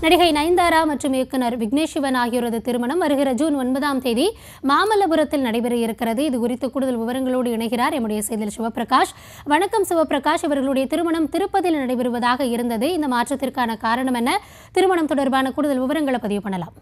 நடிகை நயன்தாரா மற்றும் இயக்குனர் விக்னேஷ் சிவன் ஆகியோரது திருமணம் வருகிற ஜூன் ஒன்பதாம் தேதி மாமல்லபுரத்தில் நடைபெற இருக்கிறது இது குறித்து கூடுதல் விவரங்களோடு இணைகிறார் எம்முடைய செய்தியில் சிவபிரகாஷ் வணக்கம் சிவபிரகாஷ் இவர்களுடைய திருமணம் திருப்பதியில் நடைபெறுவதாக இருந்தது இந்த மாற்றத்திற்கான காரணம் என்ன திருமணம் தொடர்பான கூடுதல் விவரங்களை பதிவு பண்ணலாம்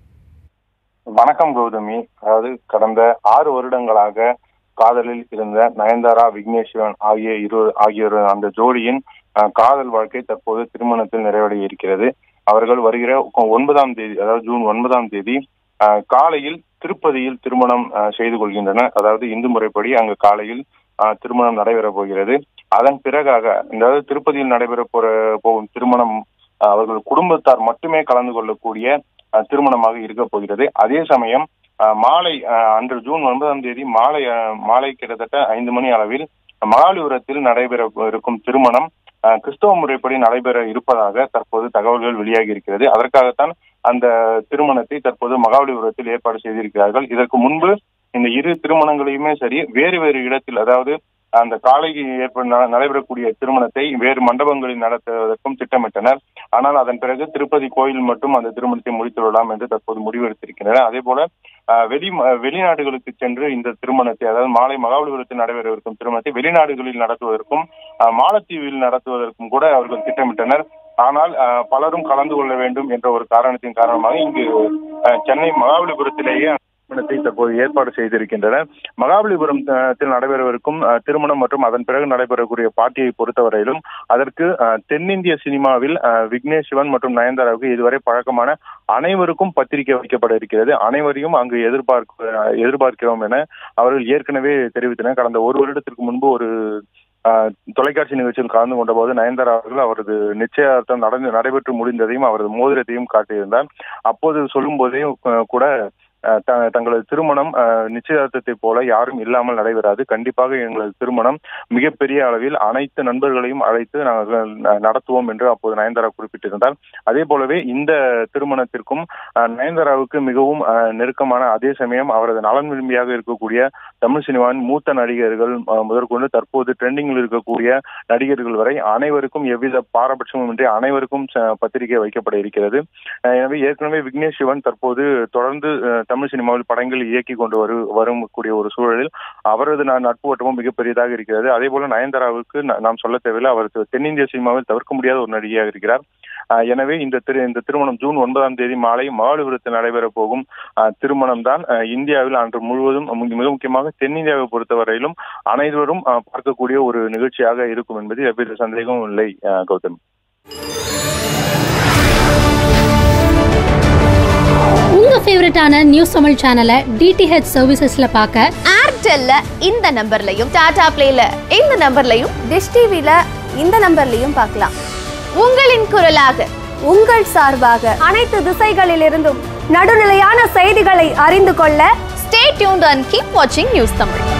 வணக்கம் கௌதமி அதாவது கடந்த ஆறு வருடங்களாக காதலில் இருந்த நயன்தாரா விக்னேஸ்வரன் ஆகிய இரு ஆகியோர் அந்த ஜோடியின் அஹ், காதல் வாழ்க்கை தற்போது திருமணத்தில் நிறைவடைய இருக்கிறது அவர்கள் வருகிற ஒன்பதாம் தேதி அதாவது ஜூன் ஒன்பதாம் தேதி அஹ், காலையில் திருப்பதியில் திருமணம் அஹ், செய்து கொள்கின்றனர் அதாவது இந்து முறைப்படி அங்கு காலையில் அஹ், திருமணம் நடைபெற போகிறது அதன் பிறகாக அதாவது திருப்பதியில் நடைபெற போற போகும் திருமணம் அஹ், அவர்கள் குடும்பத்தார் மட்டுமே கலந்து கொள்ளக்கூடிய அஹ், திருமணமாக இருக்க போகிறது அதே சமயம் அஹ், மாலை அஹ், அன்று ஜூன் ஒன்பதாம் தேதி மாலை அஹ், மாலை கிட்டத்தட்ட ஐந்து மணி அளவில் மகாலிபுரத்தில் நடைபெற இருக்கும் திருமணம் அஹ், கிறிஸ்தவ முறைப்படி நடைபெற இருப்பதாக தற்போது தகவல்கள் வெளியாகி இருக்கிறது அதற்காகத்தான் அந்த திருமணத்தை தற்போது மகாபலிபுரத்தில் ஏற்பாடு செய்திருக்கிறார்கள் இதற்கு முன்பு இந்த இரு திருமணங்களையுமே சரி வேறு வேறு இடத்தில் அதாவது அந்த காலைக்கு ஏற்ப ந- நடைபெறக்கூடிய திருமணத்தை வேறு மண்டபங்களில் நடத்துவதற்கும் திட்டமிட்டனர் ஆனால் அதன் பிறகு திருப்பதி கோயில் மட்டும் அந்த திருமணத்தை முடித்து விடலாம் என்று தற்போது முடிவெடுத்திருக்கின்றனர் அதே போல அஹ், வெளி ம- வெளிநாடுகளுக்கு சென்று இந்த திருமணத்தை அதாவது மாலை மகாபலிபுரத்தில் நடைபெறவிருக்கும் திருமணத்தை வெளிநாடுகளில் நடத்துவதற்கும் அஹ், மாலத்தீவில் நடத்துவதற்கும் கூட அவர்கள் திட்டமிட்டனர் ஆனால் அஹ், பலரும் கலந்து கொள்ள வேண்டும் என்ற ஒரு காரணத்தின் காரணமாக இங்கு அஹ், சென்னை மகாபலிபுரத்திலேயே அந்த திருமணத்தை தற்போது ஏற்பாடு செய்திருக்கின்றனர் மகாபலிபுரத்தில் நடைபெறவிருக்கும் அஹ், திருமணம் மற்றும் அதன் பிறகு நடைபெறக்கூடிய பார்ட்டியை பொறுத்தவரையிலும் அதற்கு அஹ், தென்னிந்திய சினிமாவில் அஹ், விக்னேஷ் சிவன் மற்றும் நயன்தாராவுக்கு இதுவரை பழக்கமான அனைவருக்கும் பத்திரிகை வைக்கப்பட இருக்கிறது அனைவரையும் அங்கு எதிர்பார்க்க அஹ், எதிர்பார்க்கிறோம் என அவர்கள் ஏற்கனவே தெரிவித்தனர் கடந்த ஒரு வருடத்திற்கு முன்பு ஒரு அஹ், தொலைக்காட்சி நிகழ்ச்சியில் கலந்து கொண்ட போது நயன்தாரா அவர்கள் அவரது நிச்சயார்த்தம் நடந்து நடைபெற்று முடிந்ததையும் அவரது மோதிரத்தையும் காட்டியிருந்தார் அப்போது சொல்லும் போதே அஹ், கூட அஹ், த- தங்களது திருமணம் அஹ், நிச்சயதார்த்தத்தை போல யாரும் இல்லாமல் நடைபெறாது கண்டிப்பாக எங்களது திருமணம் மிகப்பெரிய அளவில் அனைத்து நண்பர்களையும் அழைத்து நாங்கள் ந- நடத்துவோம் என்று அப்போது நயன்தாரா குறிப்பிட்டிருந்தார் அதே போலவே இந்த திருமணத்திற்கும் அஹ், நயன்தாராவுக்கு மிகவும் அஹ், நெருக்கமான அதே சமயம் அவரது நலன் விரும்பியாக இருக்கக்கூடிய தமிழ் சினிமாவின் மூத்த நடிகர்கள் அஹ், முதற்கொண்டு தற்போது ட்ரெண்டிங்கில் இருக்கக்கூடிய நடிகர்கள் வரை அனைவருக்கும் எவ்வித பாரபட்சமும் இன்றி அனைவருக்கும் ச- பத்திரிகை வைக்கப்பட இருக்கிறது அஹ், எனவே ஏற்கனவே விக்னேஷ் சிவன் தற்போது தொடர்ந்து அஹ், தமிழ் சினிமாவில் படங்கள் இயக்கி கொண்டு வரு வரக்கூடிய ஒரு சூழலில் அவரது ந- நட்பு வட்டமும் மிகப்பெரியதாக இருக்கிறது அதே போல நயன்தாராவுக்கு ந- நாம் சொல்ல தேவையில்லை அவர் தெ- தென்னிந்திய சினிமாவில் தவிர்க்க முடியாத ஒரு நடிகையாக இருக்கிறார் அஹ், எனவே இந்த திரு இந்த திருமணம் ஜூன் ஒன்பதாம் தேதி மாலை மகாலிபுரத்தில் நடைபெற போகும் அஹ், திருமணம் தான் அஹ், இந்தியாவில் அன்று முழுவதும் மு- மிக முக்கியமாக தென்னிந்தியாவை பொறுத்தவரையிலும் அனைவரும் அஹ், பார்க்கக்கூடிய ஒரு நிகழ்ச்சியாக இருக்கும் என்பதில் எவ்வித சந்தேகமும் இல்லை அஹ், கௌதம் உங்க ஃபேவரட்டான நியூஸ் தமிழ் சேனலை டிடிஹெச் சர்வீசஸ்ல பார்க்க ஏர்டெல்ல இந்த நம்பர்லையும் டாடா பிளேல இந்த நம்பர்லையும் டிஷ் டிவில இந்த நம்பர்லையும் பார்க்கலாம் உங்களின் குரலாக உங்கள் சார்பாக அனைத்து திசைகளிலிருந்தும் நடுநிலையான செய்திகளை அறிந்து கொள்ள ஸ்டே டியூன்ட் அண்ட் கீப் வாட்சிங் நியூஸ் தமிழ்